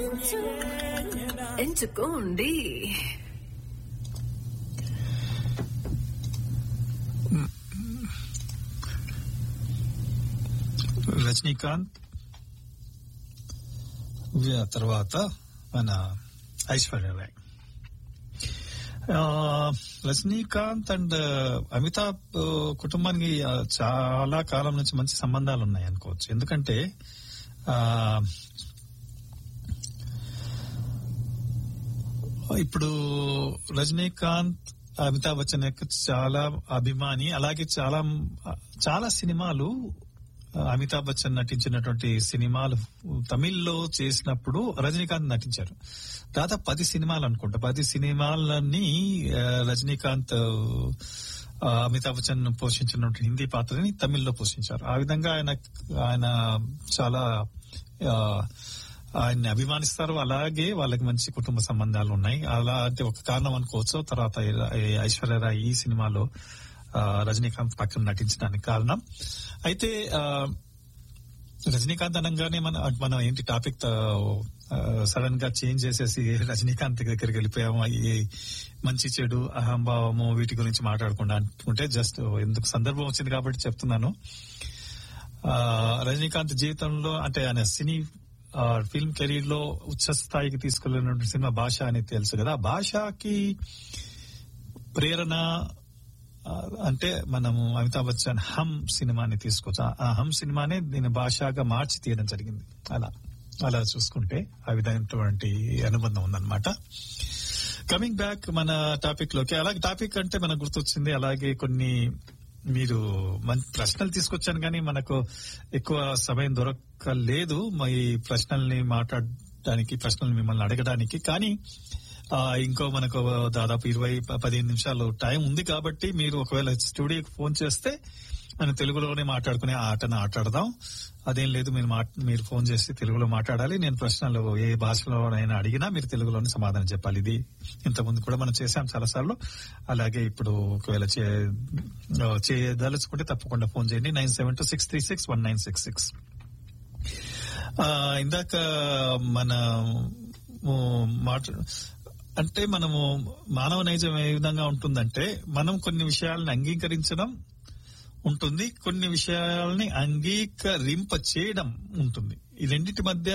ఎంచుకోండి రజనీకాంత్ వి- తర్వాత మన ఐశ్వర్య రాయ్ ఆ, రజనీకాంత్ అండ్ అమితాబ్ ఆ, కుటుంబానికి ఆ, చాలా కాలం నుంచి మంచి సంబంధాలు ఉన్నాయి అనుకోవచ్చు ఎందుకంటే ఆ, ఇప్పుడు రజనీకాంత్ అమితాబ్ బచ్చన్ యొక్క చాలా అభిమాని అలాగే చాలా చాలా సినిమాలు ఆ, అమితాబ్ బచ్చన్ నటించినటువంటి సినిమాలు తమిళ్లో చేసినప్పుడు రజనీకాంత్ నటించారు దాదాపు పది సినిమాలు అనుకుంటా పది సినిమాలన్నీ ఆ, రజనీకాంత్ ఆ, అమితాబ్ బచ్చన్ పోషించినటువంటి హిందీ పాత్రని తమిళ్లో పోషించారు ఆ విధంగా ఆయన ఆయన చాలా ఆ, ఆయన్ని అభిమానిస్తారు అలాగే వాళ్ళకి మంచి కుటుంబ సంబంధాలు ఉన్నాయి అలా అంటే ఒక కారణం అనుకోవచ్చు తర్వాత ఈ ఐశ్వర్యరాయ్ ఈ సినిమాలో ఆ, రజనీకాంత్ పక్కన నటించడానికి కారణం అయితే ఆ, రజనీకాంత్ అనగానే మన మనం ఏంటి టాపిక్ సడన్ గా చేంజ్ చేసేసి రజనీకాంత్ దగ్గరికి వెళ్ళిపోయాము ఈ మంచి చెడు అహంభావము వీటి గురించి మాట్లాడకుండా అనుకుంటే జస్ట్ ఎందుకు సందర్భం వచ్చింది కాబట్టి చెప్తున్నాను ఆ, రజనీకాంత్ జీవితంలో అంటే ఆయన సినీ ఆ, ఫిల్మ్ కెరీర్ లో ఉచ్చ స్థాయికి తీసుకెళ్లినటువంటి సినిమా భాష అనేది తెలుసు కదా ఆ భాషకి ప్రేరణ ఆ, అంటే మనము అమితాబ్ బచ్చన్ హమ్ సినిమాని తీసుకోవచ్చు ఆ- ఆ హమ్ సినిమానే దీని భాషగా మార్చి తీయడం జరిగింది అలా అలా చూసుకుంటే ఆ విధమైనటువంటి అనుబంధం ఉందన్నమాట కమింగ్ బ్యాక్ మన టాపిక్ లోకి అలాగే టాపిక్ అంటే మనకు గుర్తొచ్చింది అలాగే కొన్ని మీరు మంచి ప్రశ్నలు తీసుకొచ్చాను కానీ మనకు ఎక్కువ సమయం దొరకలేదు ఈ ప్రశ్నల్ని మాట్లాడడానికి ప్రశ్నలు మిమ్మల్ని అడగడానికి కానీ ఆ, ఇంకో మనకు దాదాపు ఇరవై ప- పదిహేను నిమిషాలు టైం ఉంది కాబట్టి మీరు ఒకవేళ స్టూడియోకి ఫోన్ చేస్తే మనం తెలుగులోనే మాట్లాడుకునే ఆ ఆటను ఆటాడదాం అదేం లేదు మీరు మాట్- మీరు ఫోన్ చేసి తెలుగులో మాట్లాడాలి నేను ప్రశ్నలు ఏ భాషలోనైనా అడిగినా మీరు తెలుగులోనే సమాధానం చెప్పాలి ఇది ఇంతకుముందు కూడా మనం చేశాం చాలాసార్లు అలాగే ఇప్పుడు ఒకవేళ చే- ఆ, చేయదలుచుకుంటే తప్పకుండా ఫోన్ చేయండి nine seven two six three six one nine six six ఇందాక మన మాట అంటే మనము మానవ నైజం ఏ విధంగా ఉంటుందంటే మనం కొన్ని విషయాలను అంగీకరించడం ఉంటుంది కొన్ని విషయాలని అంగీకరింప చేయడం ఉంటుంది ఈ రెండింటి మధ్య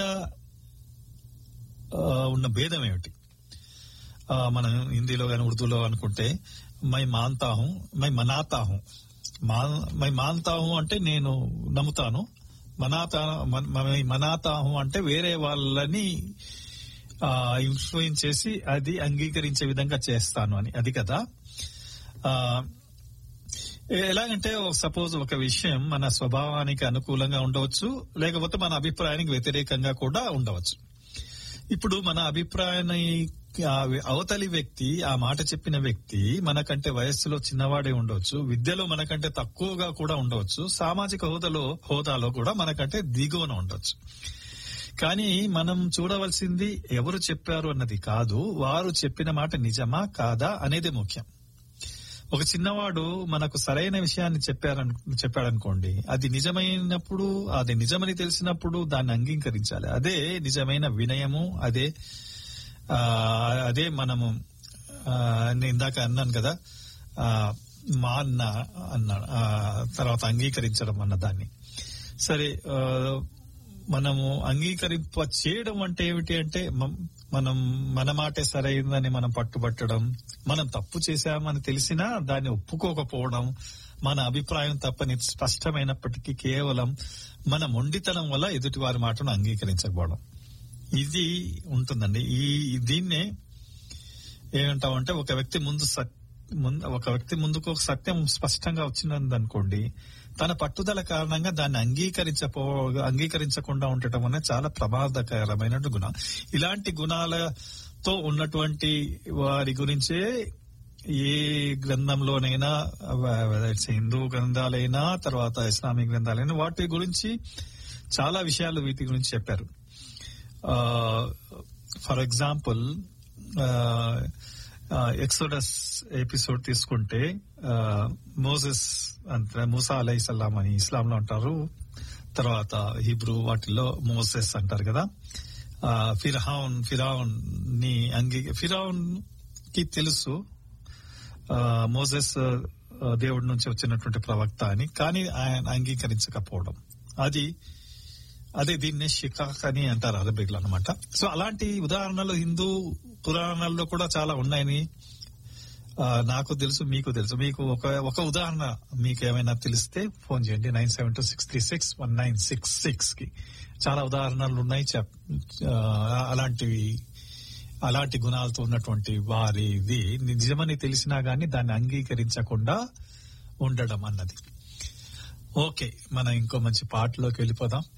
ఆ, ఉన్న భేదం ఏమిటి ఆ, మనం హిందీలో కానీ ఉర్దూలో అనుకుంటే మై మాన్తా హూ మై మనాతా హూ మా మై మాన్తా హూ అంటే నేను నమ్ముతాను మనాతా మన- మై మనాతా హూ అంటే వేరే వాళ్ళని ఇన్ఫ్లుయెన్స్ చేసి అది అంగీకరించే విధంగా చేస్తాను అని అది కదా ఆ, ఎలాగంటే సపోజ్ ఒక విషయం మన స్వభావానికి అనుకూలంగా ఉండవచ్చు లేకపోతే మన అభిప్రాయానికి వ్యతిరేకంగా కూడా ఉండవచ్చు ఇప్పుడు మన అభిప్రాయాన్ని ఆ అవతలి వ్యక్తి ఆ మాట చెప్పిన వ్యక్తి మనకంటే వయస్సులో చిన్నవాడే ఉండవచ్చు విద్యలో మనకంటే తక్కువగా కూడా ఉండవచ్చు సామాజిక హోదాలో హోదాలో కూడా మనకంటే దిగువన ఉండొచ్చు కానీ మనం చూడవలసింది ఎవరు చెప్పారు అన్నది కాదు వారు చెప్పిన మాట నిజమా కాదా అనేది ముఖ్యం ఒక చిన్నవాడు మనకు సరైన విషయాన్ని చెప్పారను చెప్పాడనుకోండి అది నిజమైనప్పుడు అది నిజమని తెలిసినప్పుడు దాన్ని అంగీకరించాలి అదే నిజమైన వినయము అదే ఆ, అదే మనము ఆ, నేను ఇందాక అన్నాను కదా ఆ, మా అన్న అన్నాడు ఆ, తర్వాత అంగీకరించడం అన్న దాన్ని సరే ఆ, మనము అంగీకరింప చేయడం అంటే ఏమిటి అంటే మ- మనం మన మాటే సరైందని మనం పట్టుబట్టడం మనం తప్పు చేశామని తెలిసినా దాన్ని ఒప్పుకోకపోవడం మన అభిప్రాయం తప్పని స్పష్టమైనప్పటికీ కేవలం మన మొండితనం వల్ల ఎదుటి వారి మాటను అంగీకరించకపోవడం ఇది ఉంటుందండి ఈ దీన్నే ఏమంటామంటే ఒక వ్యక్తి ముందు సత్- ముందు ఒక వ్యక్తి ముందుకు ఒక సత్యం స్పష్టంగా వచ్చిందనుకోండి తన పట్టుదల కారణంగా దాన్ని అంగీకరించపో అంగీకరించకుండా ఉండటం అనేది చాలా ప్రమాదకరమైన గుణం ఇలాంటి గుణాలతో ఉన్నటువంటి వారి గురించే ఏ గ్రంథంలోనైనా whether it's హిందూ గ్రంథాలైనా తర్వాత ఇస్లామిక్ గ్రంథాలైనా వాటి గురించి చాలా విషయాలు వీటి గురించి చెప్పారు ఫర్ ఎగ్జాంపుల్ ఎక్సోడస్ ఎపిసోడ్ తీసుకుంటే మోసెస్ అంటే మూసా అలై సల్లాం అని ఇస్లాంలో అంటారు తర్వాత హిబ్రూ వాటిల్లో మోసెస్ అంటారు కదా ఆ, ఫిరౌన్ ఫిరౌన్ ని అంగీ ఫిరౌన్ కి తెలుసు ఆ, మోసెస్ ఆ, దేవుడి నుంచి వచ్చినటువంటి ప్రవక్త అని కానీ ఆయన అంగీకరించకపోవడం అది అదే దీన్నే షికాక్ అని అంటారు అరబిక్ లో అనమాట సో అలాంటి ఉదాహరణలు హిందూ పురాణాల్లో కూడా చాలా ఉన్నాయని ఆ, నాకు తెలుసు మీకు తెలుసు మీకు ఒక ఒక ఉదాహరణ మీకు ఏమైనా తెలిస్తే ఫోన్ చేయండి nine seven two six three six one nine six six కి చాలా ఉదాహరణలు ఉన్నాయి చెప్ ఆ, అలాంటివి అలాంటి గుణాలతో ఉన్నటువంటి వారిది నిజమని తెలిసినా గానీ దాన్ని అంగీకరించకుండా ఉండడం అన్నది ఓకే మనం ఇంకో మంచి పాటలోకి వెళ్ళిపోదాం